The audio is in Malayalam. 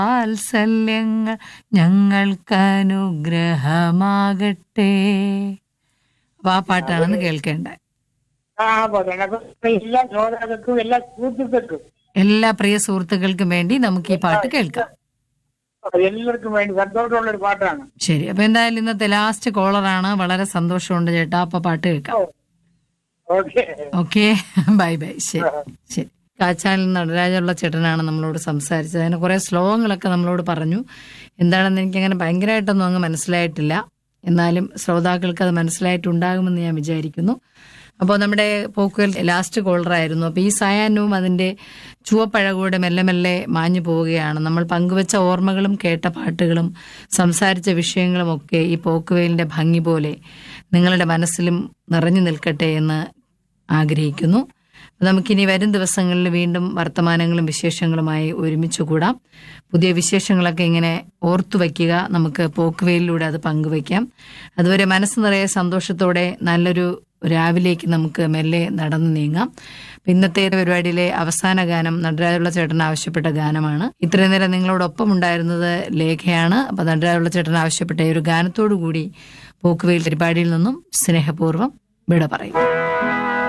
വാത്സല്യങ്ങൾ ഞങ്ങൾക്കനുഗ്രഹമാകട്ടെ അപ്പൊ ആ പാട്ടാണെന്ന് കേൾക്കേണ്ടത് ആ പാട്ടാണ് അപ്പൊ എല്ലാ ശ്രോതാക്കൾക്കും എല്ലാ സുഹൃത്തുക്കൾക്കും എല്ലാ പ്രിയ സുഹൃത്തുക്കൾക്കും വേണ്ടി നമുക്ക് ഈ പാട്ട് കേൾക്കാം എല്ലാവർക്കും വേണ്ടി സന്തോഷമുള്ള ഒരു പാട്ടാണ് ശരി അപ്പൊ എന്തായാലും ഇന്നത്തെ ലാസ്റ്റ് കോളറാണ് വളരെ സന്തോഷമുണ്ട് ചേട്ടാ അപ്പൊ പാട്ട് കേൾക്കാം ഓക്കെ ഓക്കെ ബൈ ബൈ ശരി ശരി കാച്ചാലിൽ നടരാജുള്ള ചേട്ടനാണ് നമ്മളോട് സംസാരിച്ചത് അതിന് കുറെ ശ്ലോകങ്ങളൊക്കെ നമ്മളോട് പറഞ്ഞു എന്താണെന്ന് എനിക്കങ്ങനെ ഭയങ്കരമായിട്ടൊന്നും അങ്ങ് മനസ്സിലായിട്ടില്ല എന്നാലും ശ്രോതാക്കൾക്ക് അത് മനസ്സിലായിട്ടുണ്ടാകുമെന്ന് ഞാൻ വിചാരിക്കുന്നു അപ്പോൾ നമ്മുടെ പോക്കുവൽ ലാസ്റ്റ് കോളറായിരുന്നു അപ്പോൾ ഈ സായാഹ്നവും അതിൻ്റെ ചുവപ്പഴകൂടെ മെല്ലെ മെല്ലെ മാഞ്ഞു പോവുകയാണ് നമ്മൾ പങ്കുവച്ച ഓർമ്മകളും കേട്ട പാട്ടുകളും സംസാരിച്ച വിഷയങ്ങളും ഒക്കെ ഈ പോക്കുവെയിലിൻ്റെ ഭംഗി പോലെ നിങ്ങളുടെ മനസ്സിലും നിറഞ്ഞു നിൽക്കട്ടെ എന്ന് ആഗ്രഹിക്കുന്നു നമുക്കിനി വരും ദിവസങ്ങളിൽ വീണ്ടും വർത്തമാനങ്ങളും വിശേഷങ്ങളുമായി ഒരുമിച്ച് കൂടാം പുതിയ വിശേഷങ്ങളൊക്കെ ഇങ്ങനെ ഓർത്തു വയ്ക്കുക നമുക്ക് പോക്കുവെയിലൂടെ അത് പങ്കുവയ്ക്കാം അതുവരെ മനസ്സ് നിറയെ സന്തോഷത്തോടെ നല്ലൊരു രാവിലേക്ക് നമുക്ക് മെല്ലെ നടന്നു നീങ്ങാം അപ്പൊ ഇന്നത്തെ പരിപാടിയിലെ അവസാന ഗാനം നടരാജുള്ള ചേട്ടൻ ആവശ്യപ്പെട്ട ഗാനമാണ് ഇത്രയും നേരം നിങ്ങളോടൊപ്പം ഉണ്ടായിരുന്നത് ലേഖയാണ് അപ്പൊ നടരാജുള്ള ചേട്ടൻ ആവശ്യപ്പെട്ട ഈ ഒരു ഗാനത്തോടു കൂടി പോക്കുവെയിൽ പരിപാടിയിൽ നിന്നും സ്നേഹപൂർവ്വം വിട പറയും